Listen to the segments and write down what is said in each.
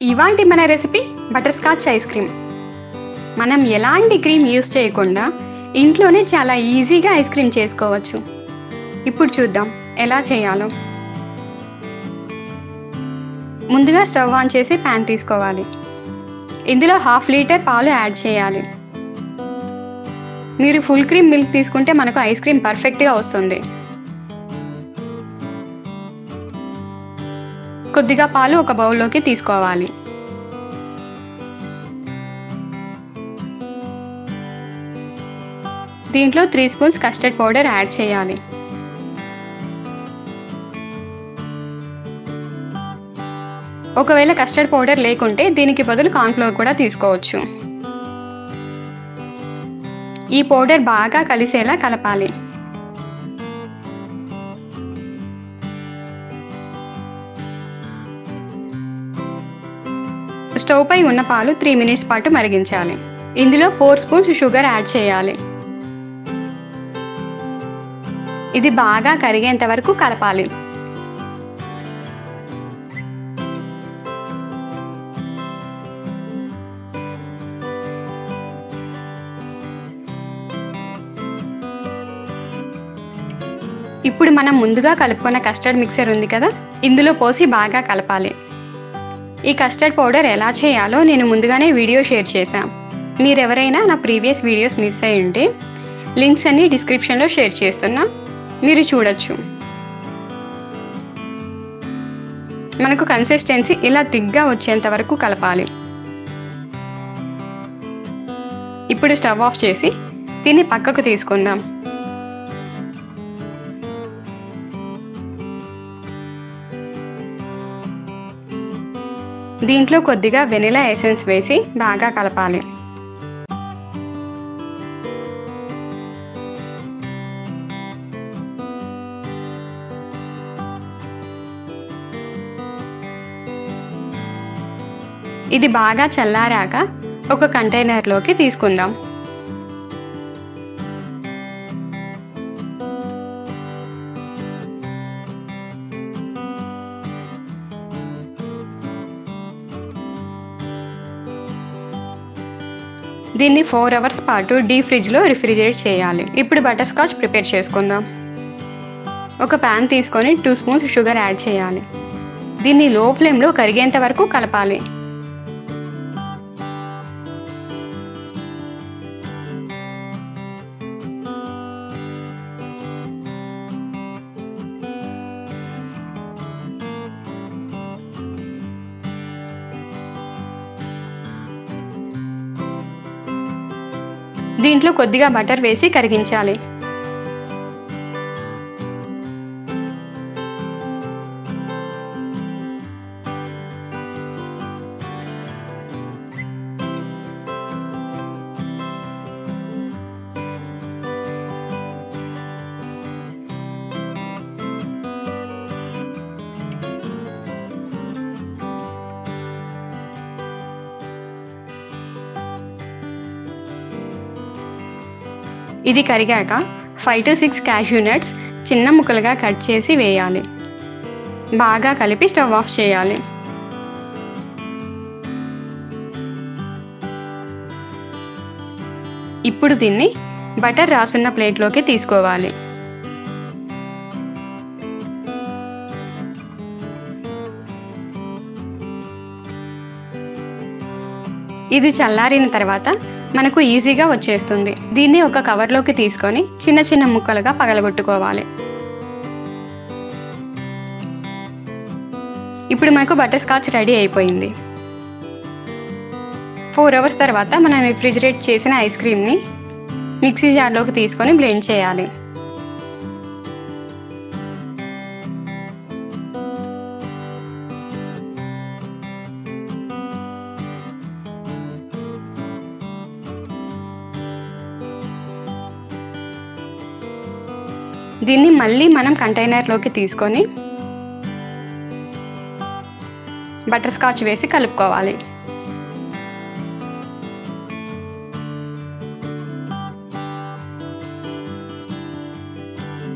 ఇవాంటి మన recipe butterscotch ice cream మనం ఎలాంటి క్రీమ్ యూస్ చేయకుండా ఇంట్లోనే చాలా ఈజీగా ఐస్ క్రీమ్ చేసుకోవచ్చు ఇప్పుడు చూద్దాం ఎలా చేయాలో ముందుగా స్టవ్ ఆన్ చేసి ప్యాన్ తీసుకోవాలి ఇందులో హాఫ్ లీటర్ పాలు యాడ్ చేయాలి మీరు ఫుల్ క్రీమ్ మిల్క్ తీసుకుంటే మనకు ఐస్ క్రీమ్ పర్ఫెక్ట్గా వస్తుంది కొద్దిగా పాలు ఒక బౌల్లోకి తీసుకోవాలి దీంట్లో three spoons custard powder add చేయాలి ఒకవేళ కస్టర్డ్ పౌడర్ లేకుంటే దీనికి బదులు కార్న్ఫ్లోర్ కూడా తీసుకోవచ్చు ఈ పౌడర్ బాగా కలిసేలా కలపాలి స్టవ్ పై ఉన్న పాలు త్రీ మినిట్స్ పాటు మరిగించాలి ఇందులో ఫోర్ స్పూన్స్ షుగర్ యాడ్ చేయాలి ఇది బాగా కరిగేంత వరకు కలపాలి ఇప్పుడు మనం ముందుగా కలుపుకున్న కస్టర్డ్ మిక్సర్ ఉంది కదా ఇందులో పోసి బాగా కలపాలి ఈ కస్టర్డ్ పౌడర్ ఎలా చేయాలో నేను ముందుగానే వీడియో షేర్ చేశాను మీరెవరైనా నా ప్రీవియస్ వీడియోస్ మిస్ అయ్యి ఉంటే లింక్స్ అన్ని డిస్క్రిప్షన్లో షేర్ చేస్తున్నా మీరు చూడొచ్చు మనకు కన్సిస్టెన్సీ ఇలా దిగ్గా వచ్చేంత వరకు కలపాలి ఇప్పుడు స్టవ్ ఆఫ్ చేసి దీన్ని పక్కకు తీసుకుందాం దీంట్లో కొద్దిగా వెనిలా ఎసెన్స్ వేసి బాగా కలపాలి ఇది బాగా చల్లారాక ఒక కంటైనర్లోకి తీసుకుందాం దీన్ని ఫోర్ అవర్స్ పాటు డీ ఫ్రిడ్జ్లో రిఫ్రిజిరేట్ చేయాలి ఇప్పుడు బటర్ స్కాచ్ ప్రిపేర్ చేసుకుందాం ఒక ప్యాన్ తీసుకొని టూ స్పూన్స్ షుగర్ యాడ్ చేయాలి దీన్ని లో ఫ్లేమ్లో కరిగేంత వరకు కలపాలి దీంట్లో కొద్దిగా బటర్ వేసి కరిగించాలి ఇది కరిగాక five to six cashew nuts చిన్న ముక్కలుగా కట్ చేసి వేయాలి బాగా కలిపి స్టవ్ ఆఫ్ చేయాలి ఇప్పుడు దీన్ని బటర్ రాసున్న ప్లేట్లోకి తీసుకోవాలి ఇది చల్లారిన తర్వాత మనకు ఈజీగా వచ్చేస్తుంది దీన్ని ఒక కవర్లోకి తీసుకొని చిన్న చిన్న ముక్కలుగా పగలగొట్టుకోవాలి ఇప్పుడు మనకు బటర్ స్కాచ్ రెడీ అయిపోయింది ఫోర్ అవర్స్ తర్వాత మనం రిఫ్రిజిరేట్ చేసిన ఐస్ క్రీమ్ని మిక్సీ జార్లోకి తీసుకొని బ్లెండ్ చేయాలి దీన్ని మళ్ళీ మనం కంటైనర్లోకి తీసుకొని బటర్ స్కాచ్ వేసి కలుపుకోవాలి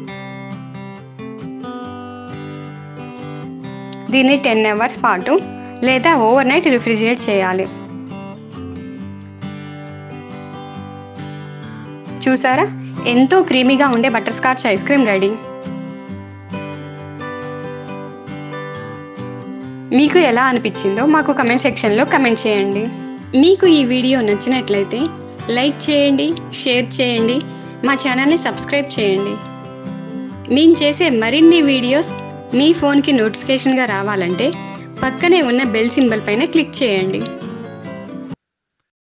దీన్ని టెన్ అవర్స్ పాటు లేదా ఓవర్ నైట్ రిఫ్రిజిరేట్ చేయాలి చూసారా ఎంతో క్రీమీగా ఉండే butterscotch ice cream ready మీకు ఎలా అనిపించిందో మాకు కమెంట్ సెక్షన్లో కమెంట్ చేయండి మీకు ఈ వీడియో నచ్చినట్లయితే లైక్ చేయండి షేర్ చేయండి మా ఛానల్ని సబ్స్క్రైబ్ చేయండి మేము చేసే మరిన్ని వీడియోస్ మీ ఫోన్కి నోటిఫికేషన్గా రావాలంటే పక్కనే ఉన్న బెల్ సింబల్ పైన క్లిక్ చేయండి